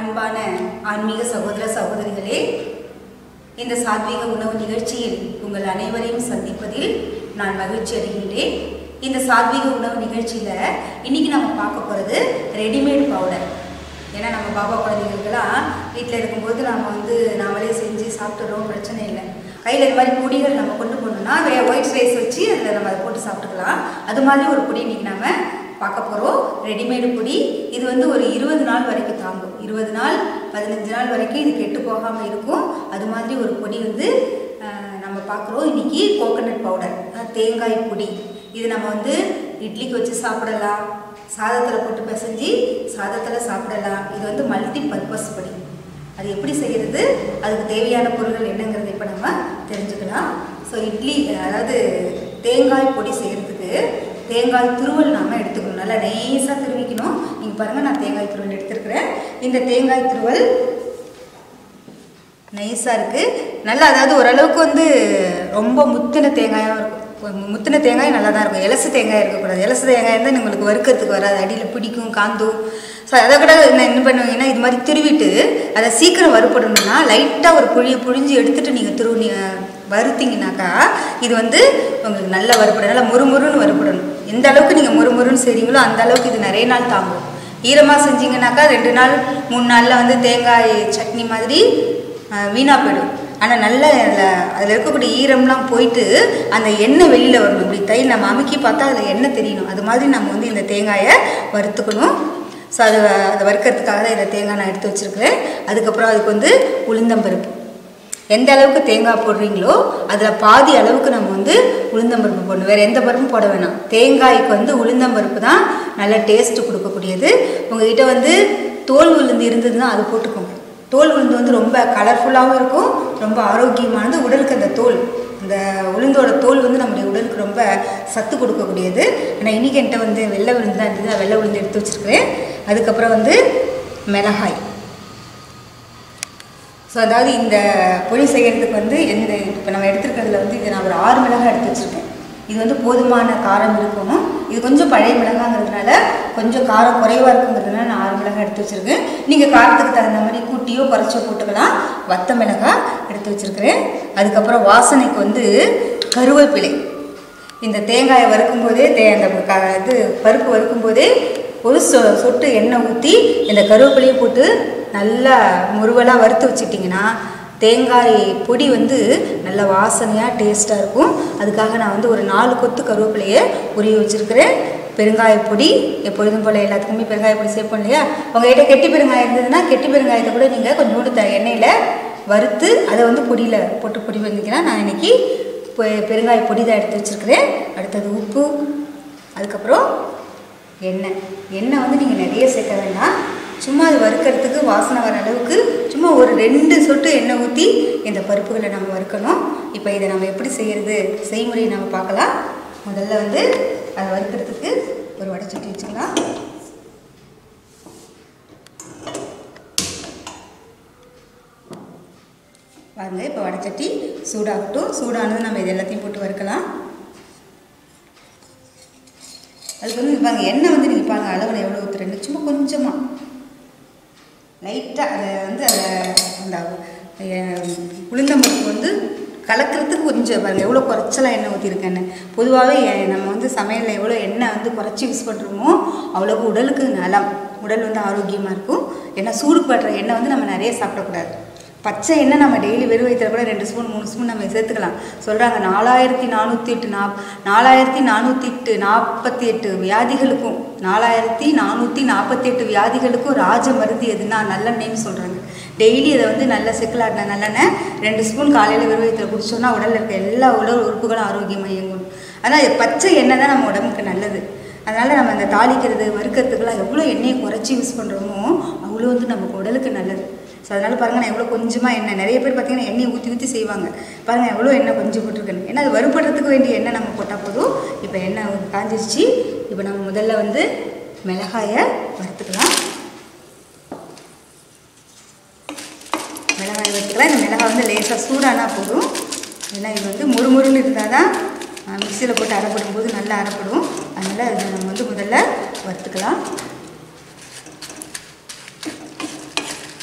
அன்பான ஆன்மீக சகோதர சகோதரிகளே இந்த சாத்வீக உணவு நிகழ்ச்சியில் உங்கள் அனைவரையும் சந்திப்பதில் நான் மகிழ்ச்சி அடைகின்றேன் இந்த சாத்வீக உணவு நிகழ்ச்சியில் இன்னைக்கு நம்ம பார்க்க போகிறது ரெடிமேட் பவுடர் ஏன்னா நம்ம பாபா குழந்தைகளுக்கெல்லாம் வீட்டில் இருக்கும்போது நம்ம வந்து நாமளே செஞ்சு சாப்பிட்டுறோம் பிரச்சனை இல்லை கையில் இந்த மாதிரி பொடிகள் நம்ம கொண்டு போகணும்னா வே ஒயிட் ரைஸ் வச்சு அதில் நம்ம அதை போட்டு சாப்பிட்டுக்கலாம் அது மாதிரி ஒரு பொடி இன்னைக்கு நம்ம பார்க்க போகிறோம் ரெடிமேடு பொடி இது வந்து ஒரு இருபது நாள் வரைக்கும் தாங்கும் இருபது நாள் பதினஞ்சு நாள் வரைக்கும் இது கெட்டு போகாமல் இருக்கும் அது மாதிரி ஒரு பொடி வந்து அஹ், நம்ம பார்க்குறோம் இன்னைக்கு கோகனட் பவுடர் தேங்காய் பொடி இது நம்ம வந்து இட்லிக்கு வச்சு சாப்பிடலாம் சாதத்தில் போட்டு பிசைஞ்சு சாதத்தில் சாப்பிடலாம் இது வந்து மல்டி பர்பஸ் பொடி அது எப்படி செய்கிறது அதுக்கு தேவையான பொருட்கள் என்னங்கிறத இப்போ நம்ம தெரிஞ்சுக்கலாம் ஸோ இட்லி அதாவது தேங்காய் பொடி செய்கிறதுக்கு தேங்காய் துருவல் நாம எடுத்துக்கணும் நல்லா நைஸாக துருவிக்கணும் நீங்கள் பாருங்கள் நான் தேங்காய் துருவல் எடுத்துருக்கிறேன் இந்த தேங்காய் துருவல் நைஸாக இருக்குது நல்லா அதாவது ஓரளவுக்கு வந்து ரொம்ப முத்தின தேங்காயாக இருக்கும் மு- முத்தின தேங்காய் நல்லா தான் இருக்கும் எலசு தேங்காய் இருக்கக்கூடாது எலசு தேங்காய் இருந்தால் உங்களுக்கு வறுக்கிறதுக்கு வராது அடியில் பிடிக்கும் காந்தும் ஸோ அதை கூட என்ன என்ன பண்ணுவீங்கன்னா இது மாதிரி துருவிட்டு அதை சீக்கிரம் வறுபடணும்னா லைட்டாக ஒரு புழிய புழிஞ்சு எடுத்துட்டு நீங்கள் துருவி நீ- வறுத்தீங்கனாக்கா இது வந்து உங்களுக்கு நல்லா வறுபடும் நல்லா முறுமுறுன்னு வறுபடணும் எந்த அளவுக்கு நீங்கள் முறுமுறுன்னு செய்றீங்களோ அந்த அளவுக்கு இது நிறைய நாள் தாங்கும் ஈரமாக செஞ்சீங்கன்னாக்கா ரெண்டு நாள் மூணு நாளில் வந்து தேங்காய் சட்னி மாதிரி வீணாக போயிடும் ஆனால் நல்ல அதில் இருக்கக்கூடிய ஈரம்லாம் போயிட்டு அந்த எண்ணெய் வெளியில் வரணும் இப்படி தை நம்ம அமுக்கி பார்த்தா அதில் எண்ணெய் தெரியணும் அது மாதிரி நம்ம வந்து இந்த தேங்காயை வறுத்துக்கணும் ஸோ அது அதை வறுக்கிறதுக்காக தான் இந்த தேங்காய் நான் எடுத்து வச்சுருக்கிறேன் அதுக்கப்புறம் அதுக்கு வந்து உளுந்தம்பருப்பு எந்த அளவுக்கு தேங்காய் போடுறீங்களோ அதில் பாதி அளவுக்கு நம்ம வந்து உளுந்தம்பருப்பு போடணும் வேறு எந்த பருப்பும் போட வேணாம் தேங்காய்க்கு வந்து உளுந்தம்பருப்பு தான் நல்ல டேஸ்ட்டு கொடுக்கக்கூடியது உங்ககிட்ட வந்து தோல் உளுந்து இருந்ததுன்னா அது போட்டுக்கோங்க தோல் உளுந்து வந்து ரொம்ப கலர்ஃபுல்லாகவும் இருக்கும் ரொம்ப ஆரோக்கியமானது உடலுக்கு அந்த தோல் அந்த உளுந்தோட தோல் வந்து நம்முடைய உடலுக்கு ரொம்ப சத்து கொடுக்கக்கூடியது ஆனால் இன்றைக்கி என்கிட்ட வந்து வெள்ளை உளுந்து தான் இருந்தது வெள்ளை உளுந்து எடுத்து வச்சுருக்கிறேன் அதுக்கப்புறம் வந்து மிளகாய் ஸோ அதாவது இந்த பொடி செய்கிறதுக்கு வந்து எந்த இப்போ நம்ம எடுத்துருக்கிறதுல வந்து இது நான் ஒரு ஆறு மிளகாய் எடுத்து வச்சுருக்கேன் இது வந்து போதுமான காரம் இருக்கணும் இது கொஞ்சம் பழைய மிளகாங்கிறதுனால கொஞ்சம் காரம் குறைவாக இருக்குங்கிறதுனால நான் ஆறு மிளகாய் எடுத்து வச்சுருக்கேன் நீங்கள் காரத்துக்கு தகுந்த மாதிரி கூட்டியோ குறைச்சோ போட்டுக்கலாம் வத்த மிளகாய் எடுத்து வச்சுருக்கிறேன் அதுக்கப்புறம் வாசனைக்கு வந்து கருவேப்பிலை இந்த தேங்காயை வறுக்கும் போதே தே அந்த க இது பருப்பு வறுக்கும் போதே ஒரு சொ சொட்டு எண்ணெய் ஊற்றி இந்த கருவேப்பிலையும் போட்டு நல்லா முருவலாக வறுத்து வச்சிட்டிங்கன்னா தேங்காய் பொடி வந்து நல்ல வாசனையாக டேஸ்ட்டாக இருக்கும் அதுக்காக நான் வந்து ஒரு நாலு கொத்து கருவேப்பிலையை உருவி வச்சுருக்கிறேன் பெருங்காய பொடி எப்பொழுதும் போல் எல்லாத்துக்குமே பெருங்காய பொடி சேர்ப்போம் இல்லையா உங்கள்கிட்ட கெட்டி பெருங்காயம் இருந்ததுன்னா கெட்டி பெருங்காயத்தை கூட நீங்கள் கொஞ்சோண்டு த எண்ணெயில் வறுத்து அதை வந்து பொடியில் போட்டு பொடி பண்ணிக்கலாம் நான் இன்னைக்கு பெ- பெருங்காய பொடி தான் எடுத்து வச்சுருக்கிறேன் அடுத்தது உப்பு அதுக்கப்புறம் எண்ணெய் எண்ணெய் வந்து நீங்கள் நிறைய சேர்க்க வேண்டாம் சும்மா அது வறுக்கிறதுக்கு வாசனை வர அளவுக்கு சும்மா ஒரு ரெண்டு சொட்டு எண்ணெய் ஊற்றி இந்த பருப்புகளை நம்ம வறுக்கணும் இப்போ இதை நம்ம எப்படி செய்கிறது செய்முறையை நம்ம பார்க்கலாம் முதல்ல வந்து அதை வறுக்கிறதுக்கு ஒரு வடைச்சட்டி வச்சுக்கலாம் பாருங்க இப்போ வடைச்சட்டி சூடாகட்டும் சூடானது நம்ம இது எல்லாத்தையும் போட்டு வறுக்கலாம் அதுக்கு வந்து இங்க பாருங்க எண்ணெய் வந்து நீங்கள் பாருங்க அளவு நான் எவ்வளோ ஊற்றுறேன்னு சும்மா கொஞ்சமாக லைட்டாக அதை வந்து அதை அந்த அஹ், உளுந்தம்பருப்பு வந்து கலக்கிறதுக்கு கொஞ்சம் பாருங்கள் எவ்வளோ குறைச்சலாக எண்ணெய் ஊற்றிருக்கேன்னு பொதுவாகவே நம்ம வந்து சமையலில் எவ்வளோ எண்ணெய் வந்து குறைச்சி யூஸ் பண்ணுறோமோ அவ்வளோக்கு உடலுக்கு நலம் உடல் வந்து ஆரோக்கியமாக இருக்கும் ஏன்னா சூடு படுற எண்ணெய் வந்து நம்ம நிறைய சாப்பிடக்கூடாது பச்சை எண்ணெய் நம்ம டெய்லி வெறும் வயிற்றுல கூட ரெண்டு ஸ்பூன் மூணு ஸ்பூன் நம்ம சேர்த்துக்கலாம் சொல்கிறாங்க நாலாயிரத்தி நானூற்றி எட்டு நா நாலாயிரத்தி நானூற்றி எட்டு நாற்பத்தி எட்டு வியாதிகளுக்கும் நாலாயிரத்தி நானூற்றி நாற்பத்தி எட்டு வியாதிகளுக்கும் ராஜ மருந்து எதுனா நல்லெண்ணெய்னு சொல்கிறாங்க டெய்லி அதை வந்து நல்ல செக்கிலாட்டின நல்லெண்ணெய் ரெண்டு ஸ்பூன் காலையில் வெறும் வயிற்றுல குடிச்சோன்னா உடலில் இருக்க எல்லா உடல் உறுப்புகளும் ஆரோக்கியமாக இயங்கும் ஆனால் பச்சை எண்ணெய் தான் நம்ம உடம்புக்கு நல்லது அதனால் நம்ம இந்த தாளிக்கிறது வறுக்கிறதுக்கெல்லாம் எவ்வளோ எண்ணெயை குறைச்சி யூஸ் பண்ணுறோமோ அவ்வளோ வந்து நமக்கு உடலுக்கு நல்லது ஸோ அதனால் பாருங்கள் நான் எவ்வளோ கொஞ்சமாக எண்ணெய் நிறைய பேர் பார்த்தீங்கன்னா எண்ணெயை ஊற்றி ஊற்றி செய்வாங்க பாருங்கள் எவ்வளோ எண்ணெய் கொஞ்சம் போட்டிருக்கேன் ஏன்னா அது வறுபடுறதுக்கு வேண்டிய எண்ணெய் நம்ம போட்டால் போதும் இப்போ எண்ணெய் காஞ்சிருச்சு இப்போ நம்ம முதல்ல வந்து மிளகாயை வறுத்துக்கலாம் மிளகாய் வறுத்துக்கலாம் இந்த மிளகாய் வந்து லேசாக சூடானா போதும் ஏன்னா இது வந்து முறுமுறுன்னு இருந்தால் தான் மிக்சியில் போட்டு அரைப்படும் போது நல்லா அரைப்படும் அதனால் அதை நம்ம வந்து முதல்ல வறுத்துக்கலாம்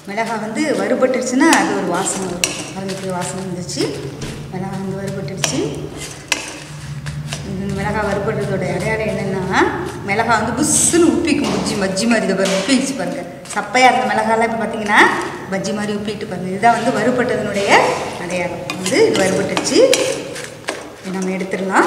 மிளகாய் வந்து வறுபட்டுருச்சுன்னா அது ஒரு வாசனை வரும் பாருங்க இப்படி வாசனை வந்துச்சு மிளகாய் வந்து வறுபட்டுருச்சு இந்த மிளகாய் வறுபடுறதோட அடையாளம் என்னென்னா மிளகாய் வந்து புஷ்ஷுன்னு உப்பிக்கும் பஜ்ஜி பஜ்ஜி மாதிரி இதை பாருங்க உப்பிச்சு பாருங்க சப்பையாக இருந்த மிளகாலாம் இப்போ பார்த்தீங்கன்னா பஜ்ஜி மாதிரி உப்பிட்டு பாருங்க இதுதான் வந்து வறுபட்டதனுடைய அடையாளம் வந்து இது வறுபட்டுச்சு இதை நம்ம எடுத்துடலாம்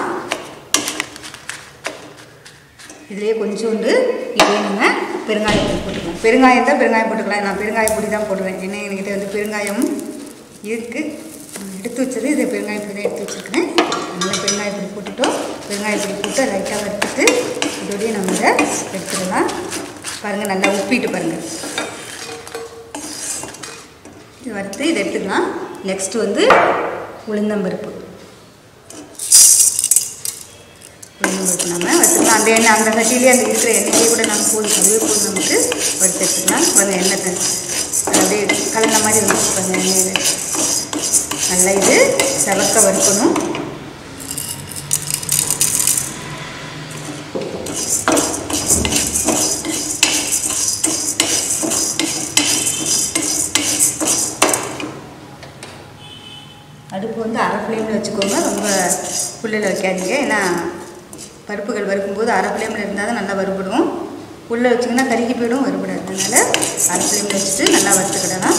இதுலேயே கொஞ்சோண்டு இதே நம்ம பெருங்காயம் பொடி போட்டுக்கலாம் பெருங்காயம் தான் பெருங்காயம் போட்டுக்கலாம் நான் பெருங்காய பொடி தான் போடுவேன் ஏன்னா என்கிட்ட வந்து பெருங்காயம் இருக்குது எடுத்து வச்சது இதை பெருங்காய பொடி தான் எடுத்து வச்சுருக்கேன் அதனால் பெருங்காய பொடி போட்டுட்டோம் பெருங்காய பொடி போட்டு லைட்டாக வறுத்துட்டு இதோடய நம்ம இதை எடுத்துடலாம் பாருங்கள் நல்லா உப்பிட்டு பாருங்கள் இது வறுத்து இதை எடுத்துக்கலாம் நெக்ஸ்ட்டு வந்து உளுந்தம்பருப்பு உளுந்தம்பருப்பு நம்ம வறுத்துக்கலாம் அந்த எண்ணெய் அந்த சட்டியிலே அந்த இருக்கிற எண்ணெயிலே கூட நம்ம போதும் அதுவே போதும் நமக்கு வறுத்து எடுத்துக்கலாம் பாருங்கள் எண்ணெய் தண்ணி அது அப்படியே கலந்த மாதிரி வந்துச்சு பாருங்கள் எண்ணெயில் நல்லா இது செவக்க வறுக்கணும் அடுப்பு வந்து அரை ஃப்ளேமில் வச்சுக்கோங்க ரொம்ப புல்லில் வைக்காதீங்க ஏன்னா பருப்புகள் வறுக்கும்போது அரை ஃப்ளேமில் இருந்தால் தான் நல்லா வறுபடும் உள்ளே வச்சிங்கன்னா கருகி போயிடும் வறுபடாது அதனால் அரை ஃப்ளேமில் வச்சுட்டு நல்லா வறுத்துக்கிடலாம்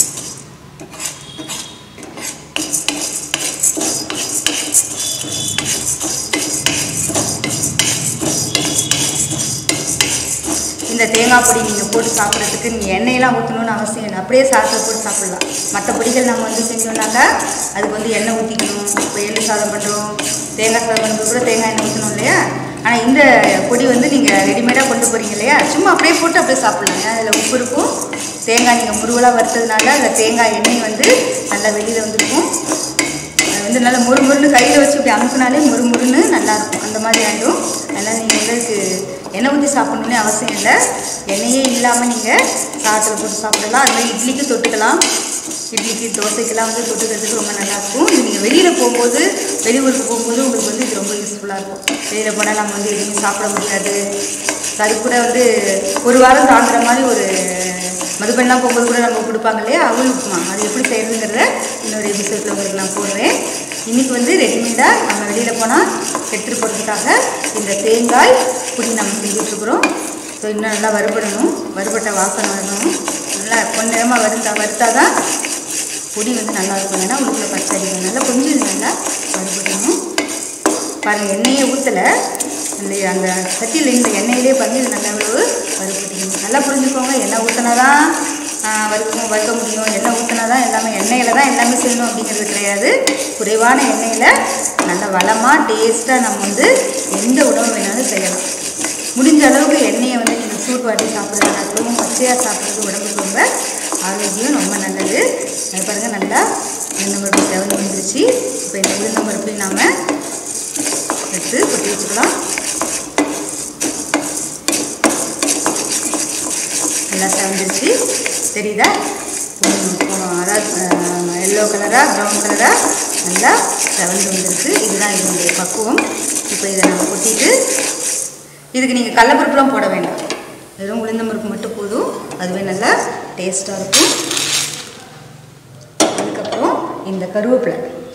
இந்த தேங்காய் பொடி நீங்கள் போட்டு சாப்பிட்றதுக்கு நீங்கள் எண்ணெயெல்லாம் ஊற்றணும்னு அவசியம் இல்லை அப்படியே சாதத்தில் போட்டு சாப்பிட்லாம் மற்ற பொடிகள் நம்ம வந்து செஞ்சோம்னாக்கா அதுக்கு வந்து எண்ணெய் ஊற்றிக்கணும் இப்போ எள்ளு சாதம் பண்ணுறோம் தேங்காய் சாதம் பண்ணுறது கூட தேங்காய் எண்ணெய் ஊற்றணும் இல்லையா ஆனால் இந்த பொடி வந்து நீங்கள் ரெடிமேடாக கொண்டு போகிறீங்க இல்லையா சும்மா அப்படியே போட்டு அப்படியே சாப்பிட்லாம் ஏன்னா அதில் உப்பு இருக்கும் தேங்காய் நீங்கள் முருவலாக வறுத்ததுனால அந்த தேங்காய் எண்ணெய் வந்து நல்லா வெளியில் வந்துருக்கும் அது வந்து நல்லா முறு முறுன்னு கையில் வச்சு இப்படி அமுக்குனாலே முறு முறுன்னு நல்லாயிருக்கும் அந்த மாதிரி ஆகிடும் அதனால் நீங்கள் வந்து அதுக்கு எண்ணெய் ஊற்றி சாப்பிடணுன்னே அவசியம் இல்லை எண்ணெயே இல்லாமல் நீங்கள் சாதத்தில் போட்டு சாப்பிடலாம் அது மாதிரி இட்லிக்கு தொட்டுக்கலாம் இட்லிக்கு தோசைக்கெல்லாம் வந்து தொட்டுக்கிறதுக்கு ரொம்ப நல்லாயிருக்கும் இது நீங்கள் வெளியில் போகும்போது வெளியூருக்கு போகும்போது உங்களுக்கு வந்து இது ரொம்ப யூஸ்ஃபுல்லாக இருக்கும் வெளியில் போனால் நம்ம வந்து எதுவுமே சாப்பிட முடியாது அது கூட வந்து ஒரு வாரம் தாங்குற மாதிரி ஒரு மதுபெண்ணெலாம் போகும்போது கூட நம்ம கொடுப்பாங்க இல்லையா அவள் உப்புமா அது எப்படி செய்யறதுங்கிறத இன்னொரு எபிசோடில் உங்களுக்கு நான் போடுறேன் இன்றைக்கி வந்து ரெடிமேடாக நம்ம வெளியில் போனால் எடுத்துகிட்டு போகிறதுக்காக இந்த தேங்காய் பொடி நம்ம செஞ்சுட்ருக்குறோம் ஸோ இன்னும் நல்லா வறுபடணும் வறுபட்ட வாசனை வரணும் நல்லா பொன்னிறமாக வறுத்தா வறுத்தா தான் பொடி வந்து நல்லா இருக்கும் ஏன்னா உள்ளுக்குள்ள பச்சை அடிக்கிறதுனால கொஞ்சம் இது நல்லா வறுபடணும் பாருங்கள் எண்ணெயே ஊற்றலை அந்த அந்த சட்டியில் இந்த எண்ணெயிலே பாருங்க இது நல்லா இவ்வளவு வறுபட்டிக்கணும் நல்லா புரிஞ்சுக்கோங்க எண்ணெய் ஊற்றினா தான் வறுக்கும் வறுக்க முடியும் எண்ணெய் ஊற்றினா தான் எல்லாமே எண்ணெயில் தான் எல்லாமே செய்யணும் அப்படிங்கிறது கிடையாது குறைவான எண்ணெயில் நல்ல வளமாக டேஸ்ட்டாக நம்ம வந்து எந்த உணவு வேணாலும் செய்யலாம் முடிஞ்ச அளவுக்கு எண்ணெயை வந்து நீங்கள் சூட் வாட்டி சாப்பிட்றதுனாலும் பச்சையாக சாப்பிட்றது உடம்புக்கு ரொம்ப ஆரோக்கியம் ரொம்ப நல்லது அது பாருங்கள் நல்லா உளுந்தம்பருப்பு செவந்து வந்துருச்சு இப்போ இந்த உளுந்தம்பருப்பையும் நாம் எடுத்து கொட்டி வச்சுக்கலாம் நல்லா செவந்துருச்சு தெரியுதா உம், உம், அதாவது எல்லோ கலராக ப்ரௌன் கலராக நல்லா செவந்து வந்துருக்கு இதுதான் இதனுடைய பக்குவம் இப்போ இதை நம்ம கொட்டிட்டு இதுக்கு நீங்கள் கடலப்பருப்புலாம் போட வேண்டாம் வெறும் உளுந்தம்பருப்பு மட்டும் போதும் அதுவே நல்லா டேஸ்ட்டாக இருக்கும் அதுக்கப்புறம் இந்த கருவேப்பிலை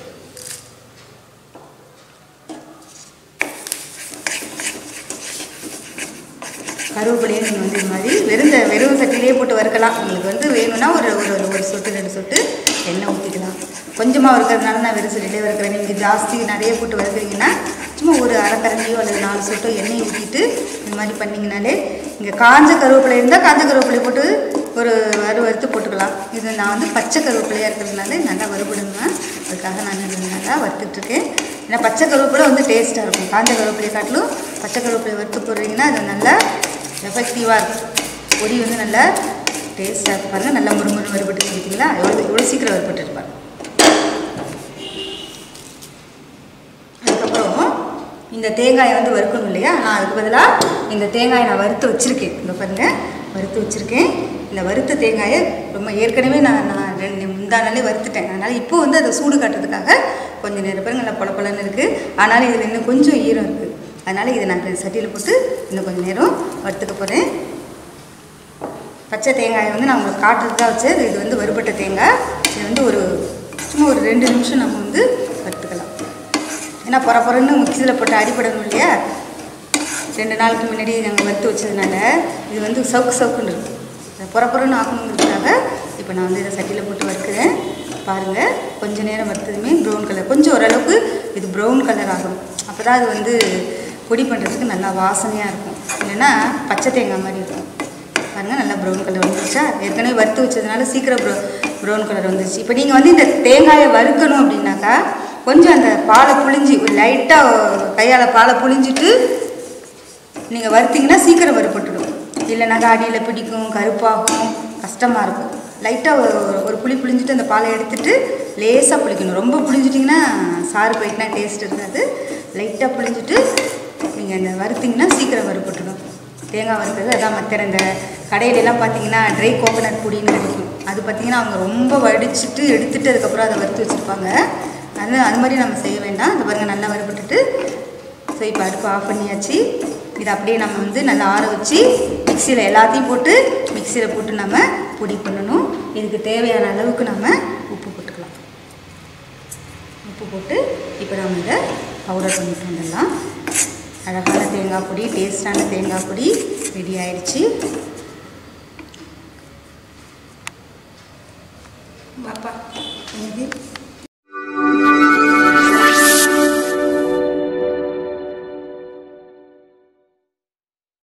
கருவேப்பிலையை நீங்கள் வந்து இது மாதிரி வெறும் இந்த வெறும் சட்டிலேயே போட்டு வறுக்கலாம் உங்களுக்கு வந்து வேணும்னா ஒரு ஒரு ஒரு ஒரு சொட்டு ரெண்டு சொட்டு எண்ணெய் ஊற்றிக்கலாம் கொஞ்சமாக வறுக்கிறதுனால நான் வெறும் சட்டிலே வறுக்கிறேன் நீங்கள் ஜாஸ்தி நிறைய போட்டு வறுக்கிறீங்கன்னா சும்மா ஒரு அரை கரண்டியோ அல்லது நாலு சொட்டோ எண்ணெய் ஊற்றிட்டு இந்த மாதிரி பண்ணிங்கனாலே இங்கே காஞ்ச கருவேப்பிலை இருந்தால் காஞ்ச கருவேப்பிலை போட்டு ஒரு வறு வறுத்து போட்டுக்கலாம் இது நான் வந்து பச்சை கருவேப்பிலையாக இருக்கிறதுனால நல்லா வறுபடுங்க அதுக்காக நான் இது நல்லா வறுத்துட்ருக்கேன் ஏன்னா பச்சை கருவேப்பிலை வந்து டேஸ்ட்டாக இருக்கும் காஞ்ச கருவேப்பிலையை காட்டிலும் பச்சை கருவேப்பிலை வறுத்து போடுறீங்கன்னா அது நல்லா எஃபெக்டிவாக இருக்கும் பொடி வந்து நல்லா டேஸ்ட்டாக இருப்பாங்க நல்லா முறுமுறு வறுபட்டு சொல்லிட்டீங்களா எவ்வளோ எவ்வளோ சீக்கிரம் வறுபட்டு இருப்பாங்க அதுக்கப்புறம் இந்த தேங்காயை வந்து வறுக்கணும் இல்லையா நான் அதுக்கு பதிலாக இந்த தேங்காயை நான் வறுத்து வச்சுருக்கேன் இந்த பாருங்க வறுத்து வச்சுருக்கேன் இந்த வறுத்த தேங்காயை ரொம்ப ஏற்கனவே நான் நான் ரெண்டு முந்தா நாளே வறுத்துட்டேன் அதனால் இப்போ வந்து அதை சூடு காட்டுறதுக்காக கொஞ்சம் நேரம் பாருங்க நல்லா பொல பொலன்னு இருக்குது ஆனாலும் இதில் இன்னும் கொஞ்சம் ஈரம் இருக்குது அதனால் இதை நான் இப்ப சட்டியில் போட்டு இன்னும் கொஞ்சம் நேரம் வறுத்துக்க போகிறேன் பச்சை தேங்காயை வந்து நான் உங்களுக்கு காட்டுறது தான் வச்சு இது வந்து வறுபட்ட தேங்காய் இது வந்து ஒரு சும்மா ஒரு ரெண்டு நிமிஷம் நம்ம வந்து வறுத்துக்கலாம் ஏன்னா பொற பொறன்னு மிக்சியில் போட்டு அடிப்படணும் இல்லையா ரெண்டு நாளுக்கு முன்னாடி நாங்கள் வறுத்து வச்சதுனால இது வந்து சவுக்கு சவுக்குன்னு இருக்கும் அதை பொற பொறன்னு ஆக்கணுங்கிறதுக்காக இப்போ நான் வந்து இதை சட்டியில் போட்டு வறுக்கிறேன் பாருங்கள் கொஞ்ச நேரம் வறுத்ததுமே ப்ரௌன் கலர் கொஞ்சம் ஓரளவுக்கு இது ப்ரௌன் கலர் ஆகணும் அப்போ தான் அது வந்து பொடி பண்ணுறதுக்கு நல்லா வாசனையாக இருக்கும் இல்லைன்னா பச்சை தேங்காய் மாதிரி இருக்கும் பாருங்கள் நல்லா ப்ரௌன் கலர் வந்துருச்சா ஏற்கனவே வறுத்து வச்சதுனால சீக்கிரம் ப்ரௌ ப்ரௌன் கலர் வந்துருச்சு இப்போ நீங்கள் வந்து இந்த தேங்காயை வறுக்கணும் அப்படின்னாக்கா கொஞ்சம் அந்த பாலை புழிஞ்சி ஒரு லைட்டாக கையால் பாலை புழிஞ்சிட்டு நீங்கள் வறுத்தீங்கன்னா சீக்கிரம் வறுபட்டுடும் இல்லைனாக்கா அடியில் பிடிக்கும் கருப்பாகும் கஷ்டமாக இருக்கும் லைட்டாக ஒரு ஒரு புளி புளிஞ்சிட்டு அந்த பாலை எடுத்துட்டு லேசாக புளிக்கணும் ரொம்ப புளிஞ்சிட்டிங்கன்னா சாறு போயிட்டுனா டேஸ்ட் இருக்காது லைட்டாக புளிஞ்சிட்டு நீங்கள் அந்த வறுத்தீங்கன்னா சீக்கிரம் வறுபட்டுடும் தேங்காய் வறுக்கிறது அதான் மற்ற இந்த கடையிலலாம் பார்த்தீங்கன்னா ட்ரை கோகோனட் பொடின்னு கிடைக்கும் அது பார்த்தீங்கன்னா அவங்க ரொம்ப வடிச்சிட்டு எடுத்துட்டு அதுக்கப்புறம் அதை வறுத்து வச்சுருப்பாங்க அது அது மாதிரி நம்ம செய்ய வேண்டாம் அது பாருங்கள் நல்லா வறுபட்டுட்டு ஸோ இப்போ அடுப்பு ஆஃப் பண்ணியாச்சு இதை அப்படியே நம்ம வந்து நல்லா ஆற வச்சு மிக்சியில் எல்லாத்தையும் போட்டு மிக்சியில் போட்டு நம்ம பொடி பண்ணணும் இதுக்கு தேவையான அளவுக்கு நம்ம உப்பு போட்டுக்கலாம் உப்பு போட்டு இப்போ நம்ம இதை பவுடர் பண்ணிட்டு வந்துடலாம் அழகான தேங்காய் பொடி டேஸ்டான தேங்காய் பொடி ரெடி ஆயிடுச்சு பாப்பா என்னது